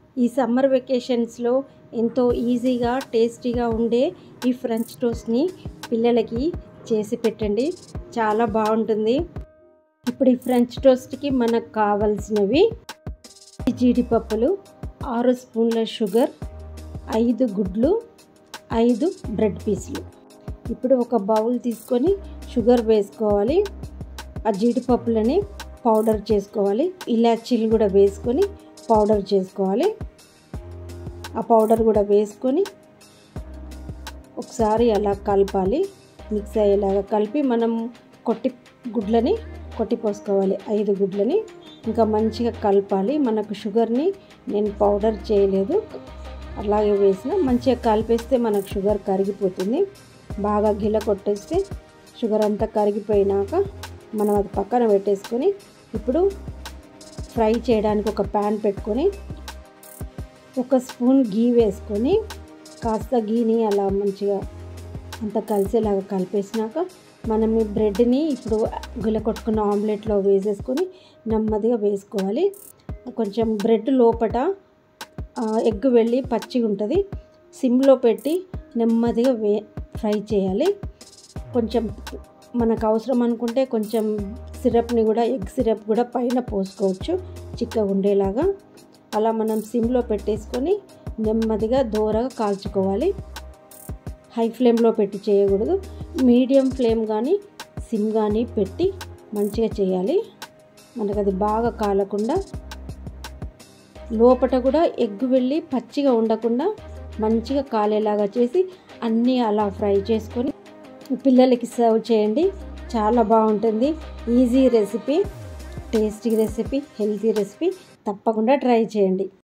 ఈ సమ్మర్ వెకేషన్స్లో ఎంతో ఈజీగా టేస్టీగా ఉండే ఈ ఫ్రెంచ్ టోస్ట్ని పిల్లలకి చేసి పెట్టండి చాలా బాగుంటుంది ఇప్పుడు ఈ ఫ్రెంచ్ టోస్ట్కి మనకు కావాల్సినవి జీడిపప్పులు ఆరు స్పూన్ల షుగర్ ఐదు గుడ్లు ఐదు బ్రెడ్ పీసులు ఇప్పుడు ఒక బౌల్ తీసుకొని షుగర్ వేసుకోవాలి ఆ జీడిపప్పులని పౌడర్ చేసుకోవాలి ఇలాచీలు కూడా వేసుకొని పౌడర్ చేసుకోవాలి ఆ పౌడర్ కూడా వేసుకొని ఒకసారి అలా కలపాలి మిక్స్ అయ్యేలాగా కలిపి మనం కొట్టి గుడ్లని కొట్టి పోసుకోవాలి ఐదు గుడ్లని ఇంకా మంచిగా కలపాలి మనకు షుగర్ని నేను పౌడర్ చేయలేదు అలాగే వేసిన మంచిగా కలిపేస్తే మనకు షుగర్ కరిగిపోతుంది బాగా గిల కొట్టేస్తే షుగర్ అంతా కరిగిపోయినాక మనం అది పక్కన పెట్టేసుకొని ఇప్పుడు ఫ్రై చేయడానికి ఒక ప్యాన్ పెట్టుకొని ఒక స్పూన్ గీ వేసుకొని కాస్త గీని అలా మంచిగా అంత కలిసేలాగా కలిపేసినాక మనం ఈ బ్రెడ్ని ఇప్పుడు గుల కొట్టుకున్న ఆమ్లెట్లో వేసేసుకొని నెమ్మదిగా వేసుకోవాలి కొంచెం బ్రెడ్ లోపట ఎగ్ వెళ్ళి పచ్చిగా ఉంటుంది సిమ్లో పెట్టి నెమ్మదిగా వే ఫ్రై చేయాలి కొంచెం మనకు అవసరం అనుకుంటే కొంచెం సిరప్ని కూడా ఎగ్ సిరప్ కూడా పైన పోసుకోవచ్చు చిక్కగా ఉండేలాగా అలా మనం సిమ్లో పెట్టేసుకొని నెమ్మదిగా దూరగా కాల్చుకోవాలి హై ఫ్లేమ్లో పెట్టి చేయకూడదు మీడియం ఫ్లేమ్ కానీ సిమ్ కానీ పెట్టి మంచిగా చేయాలి మనకు అది బాగా కాలకుండా లోపట కూడా ఎగ్ వెళ్ళి పచ్చిగా ఉండకుండా మంచిగా కాలేలాగా చేసి అన్నీ అలా ఫ్రై చేసుకొని పిల్లలకి సర్వ్ చేయండి చాలా బాగుంటుంది easy recipe tasty recipe healthy recipe తప్పకుండా ట్రై చేయండి